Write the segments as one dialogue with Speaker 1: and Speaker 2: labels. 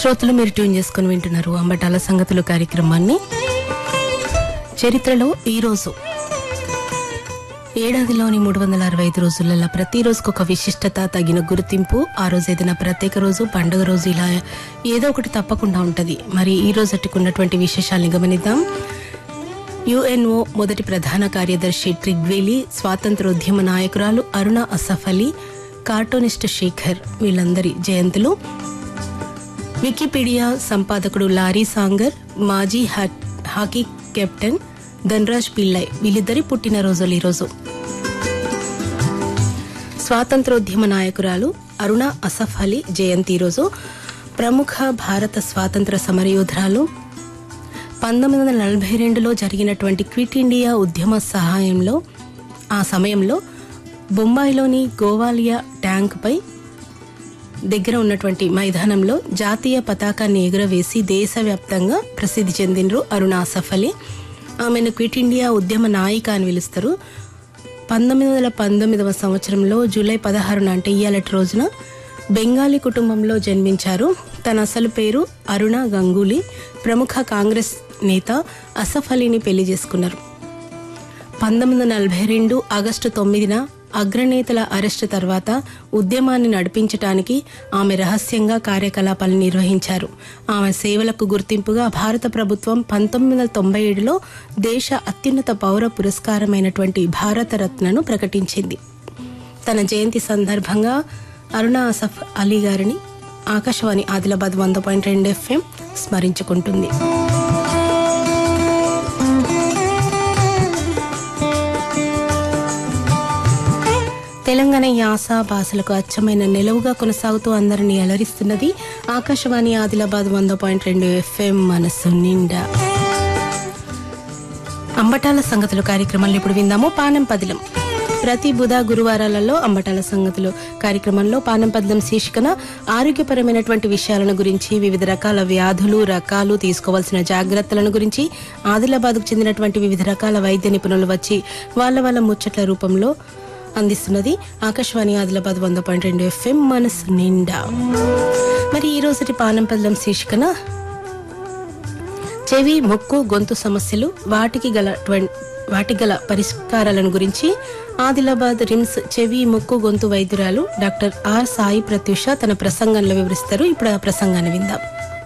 Speaker 1: శ్రోతలు మీరు ట్యూన్ చేసుకుని వింటున్నారు అంబటాల సంగతులు కార్యక్రమాన్ని చరిత్రలో ఈ రోజు ఏడాదిలోని మూడు వందల అరవై ఐదు రోజులలో ప్రతి రోజుకు ఒక విశిష్టత తగిన గుర్తింపు ఆ రోజు ఏదైనా ప్రత్యేక రోజు పండుగ రోజు ఇలా ఏదో ఒకటి తప్పకుండా ఉంటది మరి ఈ రోజుకి ఉన్నటువంటి విశేషాలను గమనిద్దాం యుఎన్ఓ మొదటి ప్రధాన కార్యదర్శి ట్రిగ్వేలి స్వాతంత్రోద్యమ నాయకురాలు అరుణ అసఫ్ అలీ కార్టూనిస్ట్ శేఖర్ వీళ్ళందరి జయంతులు వికీపీడియా సంపాదకుడు లారీ సాంగర్ మాజీ హా- హాకీ కెప్టెన్ ధన్రాజ్ పిల్లై వీళ్ళిద్దరి పుట్టినరోజులు ఈరోజు స్వాతంత్రోద్యమ నాయకురాలు అరుణ అసఫ్ అలీ జయంతి రోజు ప్రముఖ భారత స్వాతంత్ర సమరయోధురాలు పంతొమ్మిది వందల నలభై రెండులో జరిగినటువంటి క్విట్ ఇండియా ఉద్యమ సహాయంలో ఆ సమయంలో బొంబాయిలోని గోవాలియా ట్యాంక్పై దగ్గర ఉన్నటువంటి మైదానంలో జాతీయ పతాకాన్ని ఎగురవేసి దేశవ్యాప్తంగా ప్రసిద్ధి చెందినరు అరుణ ఆసఫ్ అలీ ఆమెను క్విట్ ఇండియా ఉద్యమ నాయిక అని పిలుస్తారు పంతొమ్మిది వందల పంతొమ్మిదవ సంవత్సరంలో జూలై పదహారున అంటే ఇయ్యాలటి రోజున బెంగాలీ కుటుంబంలో జన్మించారు తన అసలు పేరు అరుణ గంగూలీ ప్రముఖ కాంగ్రెస్ నేత అసఫ్ అలీని పెళ్లి చేసుకున్నారు పంతొమ్మిది వందల నలభై రెండు ఆగస్టు తొమ్మిదిన అగ్రనేతల అరెస్టు తర్వాత ఉద్యమాన్ని నడిపించటానికి ఆమె రహస్యంగా కార్యకలాపాలు నిర్వహించారు ఆమె సేవలకు గుర్తింపుగా భారత ప్రభుత్వం పంతొమ్మిది వందల తొంభై ఏడులో దేశ అత్యున్నత పౌర పురస్కారమైనటువంటి భారతరత్నను ప్రకటించింది తన జయంతి సందర్భంగా అరుణ అసఫ్ అలీ గారిని ఆకాశవాణి ఆదిలాబాద్ వంద పాయింట్ రెండు ఎఫ్ఎం స్మరించుకుంటుంది తెలంగాణ యాస భాషలకు అచ్చమైన నిలవుగా కొనసాగుతూ అందరినీ అలరిస్తున్నది ఆకాశవాణి ఆదిలాబాద్ వంద పాయింట్ రెండు ఎఫ్ఎం మనసు నిండా అంబటాల సంగతులు కార్యక్రమంలో ఇప్పుడు విందాము పానం పదిలం ప్రతి బుధ గురువారాలలో అంబటాల సంగతులు కార్యక్రమంలో పానం పదిలం శీర్షికన ఆరోగ్యపరమైనటువంటి విషయాలను గురించి వివిధ రకాల వ్యాధులు రకాలు తీసుకోవాల్సిన జాగ్రత్తలను గురించి ఆదిలాబాద్కు చెందినటువంటి వివిధ రకాల వైద్య నిపుణులు వచ్చి వాళ్ళ వాళ్ళ ముచ్చట్ల రూపంలో అందిస్తున్నది ఆకాశవాణి ఆదిలాబాద్ వంద పాయింట్ రెండు ఎఫ్ఎం మనసు నిండా మరి ఈ రోజుటి పానం పదిలం శీర్షికన చెవి ముక్కు గొంతు సమస్యలు వాటికి గల ట్వం- వాటికి గల పరిష్కారాలను గురించి ఆదిలాబాద్ రిమ్స్ చెవి ముక్కు గొంతు వైద్యురాలు డాక్టర్ ఆర్ సాయి ప్రత్యూష తన ప్రసంగంలో వివరిస్తారు ఇప్పుడు ఆ ప్రసంగాన్ని విందాం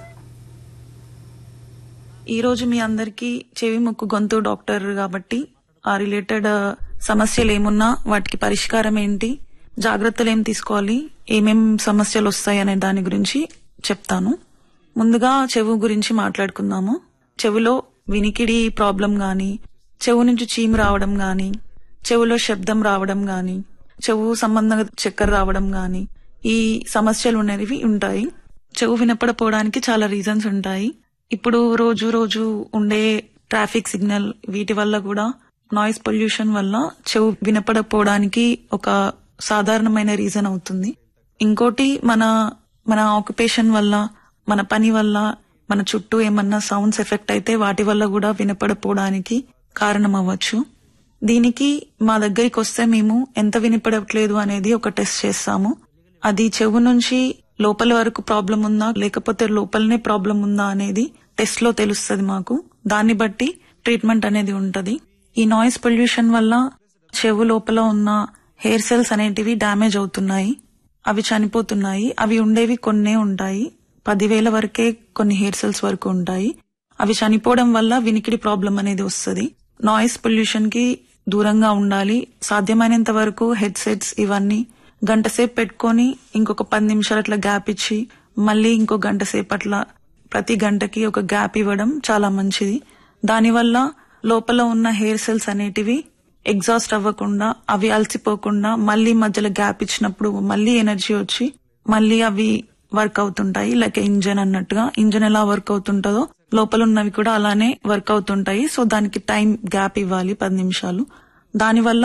Speaker 2: ఈ రోజు మీ అందరికి చెవి ముక్కు గొంతు డాక్టర్ కాబట్టి ఆ రిలేటెడ్ సమస్యలు ఏమున్నా వాటికి పరిష్కారం ఏంటి జాగ్రత్తలు ఏం తీసుకోవాలి ఏమేం సమస్యలు వస్తాయి అనే దాని గురించి చెప్తాను ముందుగా చెవు గురించి మాట్లాడుకుందాము చెవులో వినికిడి ప్రాబ్లం గాని చెవు నుంచి చీము రావడం గాని చెవులో శబ్దం రావడం గాని చెవు సంబంధంగా చక్కెర రావడం గాని ఈ సమస్యలు అనేవి ఉంటాయి చెవు వినపడపోవడానికి చాలా రీజన్స్ ఉంటాయి ఇప్పుడు రోజు రోజు ఉండే ట్రాఫిక్ సిగ్నల్ వీటి వల్ల కూడా నాయిస్ పొల్యూషన్ వల్ల చెవు వినపడపోవడానికి ఒక సాధారణమైన రీజన్ అవుతుంది ఇంకోటి మన మన ఆక్యుపేషన్ వల్ల మన పని వల్ల మన చుట్టూ ఏమన్నా సౌండ్స్ ఎఫెక్ట్ అయితే వాటి వల్ల కూడా వినపడపోవడానికి కారణం అవ్వచ్చు దీనికి మా దగ్గరికి వస్తే మేము ఎంత వినపడట్లేదు అనేది ఒక టెస్ట్ చేస్తాము అది చెవు నుంచి లోపల వరకు ప్రాబ్లం ఉందా లేకపోతే లోపలనే ప్రాబ్లం ఉందా అనేది టెస్ట్ లో తెలుస్తుంది మాకు దాన్ని బట్టి ట్రీట్మెంట్ అనేది ఉంటది ఈ నాయిస్ పొల్యూషన్ వల్ల చెవు లోపల ఉన్న హెయిర్ సెల్స్ అనేటివి డ్యామేజ్ అవుతున్నాయి అవి చనిపోతున్నాయి అవి ఉండేవి కొన్నే ఉంటాయి పదివేల వరకే కొన్ని హెయిర్ సెల్స్ వరకు ఉంటాయి అవి చనిపోవడం వల్ల వినికిడి ప్రాబ్లం అనేది వస్తుంది నాయిస్ పొల్యూషన్ కి దూరంగా ఉండాలి సాధ్యమైనంత వరకు హెడ్ సెట్స్ ఇవన్నీ గంట సేపు పెట్టుకొని ఇంకొక పది నిమిషాలు అట్లా గ్యాప్ ఇచ్చి మళ్ళీ ఇంకో గంట సేపు అట్లా ప్రతి గంటకి ఒక గ్యాప్ ఇవ్వడం చాలా మంచిది దానివల్ల లోపల ఉన్న హెయిర్ సెల్స్ అనేటివి ఎగ్జాస్ట్ అవ్వకుండా అవి అలసిపోకుండా మళ్ళీ మధ్యలో గ్యాప్ ఇచ్చినప్పుడు మళ్ళీ ఎనర్జీ వచ్చి మళ్ళీ అవి వర్క్ అవుతుంటాయి లైక్ ఇంజన్ అన్నట్టుగా ఇంజన్ ఎలా వర్క్ అవుతుంటుందో లోపల ఉన్నవి కూడా అలానే వర్క్ అవుతుంటాయి సో దానికి టైం గ్యాప్ ఇవ్వాలి పది నిమిషాలు దానివల్ల